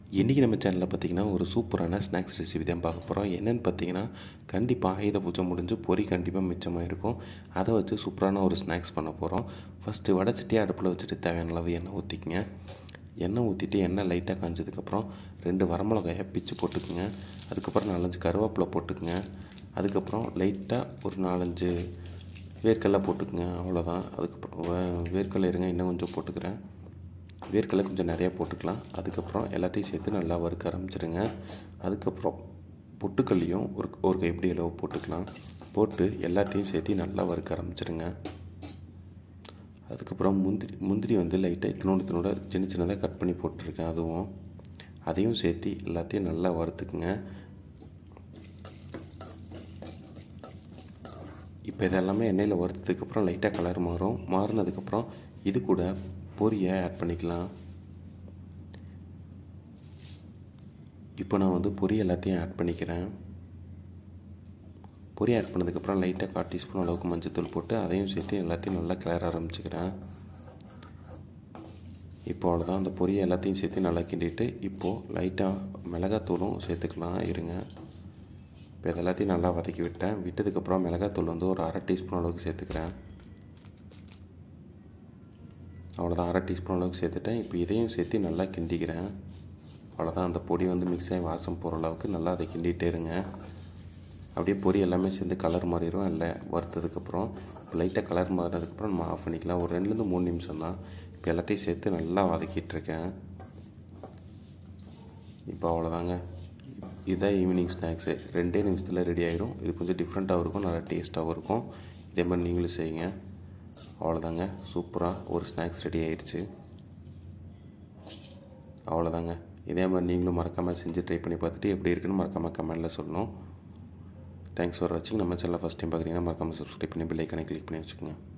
இன்றைக்கி நம்ம சேனலில் பார்த்தீங்கன்னா ஒரு சூப்பரான ஸ்நாக்ஸ் ரெசிபி தான் பார்க்க போகிறோம் என்னென்னு பார்த்தீங்கன்னா கண்டிப்பாக ஆயுத பூஜை முடிஞ்சு பொரி கண்டிப்பாக மிச்சமாக இருக்கும் அதை வச்சு சூப்பரான ஒரு ஸ்நாக்ஸ் பண்ண போகிறோம் ஃபஸ்ட்டு வடச்சட்டியை அடுப்பில் வச்சுட்டு தேவையான அளவு எண்ணெய் ஊற்றிக்கங்க எண்ணெய் ஊற்றிட்டு எண்ணெய் லைட்டாக காஞ்சதுக்கப்புறம் ரெண்டு வரமிளகாயை பிச்சு போட்டுக்குங்க அதுக்கப்புறம் நாலஞ்சு கருவேப்பிலை போட்டுக்குங்க அதுக்கப்புறம் லைட்டாக ஒரு நாலஞ்சு வேர்க்கடலை போட்டுக்குங்க அவ்வளோதான் அதுக்கப்புறம் வே- வேர்க்கடலை இருங்க இன்னும் கொஞ்சம் போட்டுக்கிறேன் வேர்க்கடலை கொஞ்சம் நிறையா போட்டுக்கலாம் அதுக்கப்புறம் எல்லாத்தையும் சேர்த்து நல்லா வறுக்க ஆரம்பிச்சிடுங்க அதுக்கப்புறம் பொட்டுக்கல்லையும் ஒரு ஒரு கைப்பிடி அளவு போட்டுக்கலாம் போட்டு எல்லாத்தையும் சேர்த்து நல்லா வறுக்க ஆரம்பிச்சிடுங்க அதுக்கப்புறம் முந்திரி முந்திரி வந்து லைட்டாக இத்தினோடு இத்தினோட சின்ன சின்னதாக கட் பண்ணி போட்டிருக்கேன் அதுவும் அதையும் சேர்த்து எல்லாத்தையும் நல்லா வறுத்துக்குங்க இப்போ இதெல்லாமே எண்ணெயில் வறுத்ததுக்கப்புறம் லைட்டாக கலர் மாறும் மாறினதுக்கப்புறம் இது கூட பொரியை ஆட் பண்ணிக்கலாம் இப்போ நான் வந்து பொரி எல்லாத்தையும் ஆட் பண்ணிக்கிறேன் பொரி ஆட் பண்ணதுக்கப்புறம் லைட்டாக கால் டீஸ்பூன் அளவுக்கு மஞ்சத்தூள் போட்டு அதையும் சேர்த்து எல்லாத்தையும் நல்லா கிளற ஆரம்பிச்சுக்கிறேன் இப்போ அவ்வளோதான் அந்த பொரியை எல்லாத்தையும் சேர்த்து நல்லா கிண்டிட்டு இப்போது லைட்டாக மிளகாத்தூளும் சேர்த்துக்கலாம் இருங்க இப்போ இது எல்லாத்தையும் நல்லா வதக்கி விட்டேன் விட்டதுக்கப்புறம் மிளகாத்தூள் வந்து ஒரு அரை டீஸ்பூன் அளவுக்கு சேர்த்துக்கிறேன் அவ்வளோதான் அரை டீஸ்பூன் அளவுக்கு சேர்த்துட்டேன் இப்போ இதையும் சேர்த்து நல்லா கிண்டிக்கிறேன் அவ்வளோதான் அந்த பொடி வந்து மிக்ஸ் ஆகி வாசம் போகிற அளவுக்கு நல்லா அதை கிண்டிகிட்டே இருங்க அப்படியே பொரி எல்லாமே சேர்ந்து கலர் மாறிடும் இல்லை வறுத்ததுக்கப்புறம் லைட்டாக கலர் மாறினதுக்கப்புறம் நம்ம ஆஃப் பண்ணிக்கலாம் ஒரு ரெண்டுலேருந்து மூணு நிமிஷம் தான் இப்போ எல்லாத்தையும் சேர்த்து நல்லா வதக்கிட்டு இருக்கேன் இப்போ அவ்வளோதாங்க இதுதான் ஈவினிங் ஸ்நாக்ஸு ரெண்டே நிமிஷத்தில் ரெடி ஆயிரும் இது கொஞ்சம் டிஃப்ரெண்ட்டாகவும் இருக்கும் நல்லா டேஸ்ட்டாகவும் இருக்கும் இதே மாதிரி நீங்களும் செய்யுங்க அவ்வளோதாங்க சூப்பராக ஒரு ஸ்நாக்ஸ் ரெடி ஆயிடுச்சு அவ்வளோதாங்க இதே மாதிரி நீங்களும் மறக்காமல் செஞ்சு ட்ரை பண்ணி பார்த்துட்டு எப்படி இருக்குன்னு மறக்காமல் கமெண்டில் சொல்லணும் தேங்க்ஸ் ஃபார் வாட்சிங் நம்ம சேனலை ஃபஸ்ட் டைம் பார்க்குறீங்கன்னா மறக்காமல் சப்ஸ்கிரைப் பண்ணி பெல் ஐக்கானை கிளிக் பண்ணி வச்சுக்கோங்க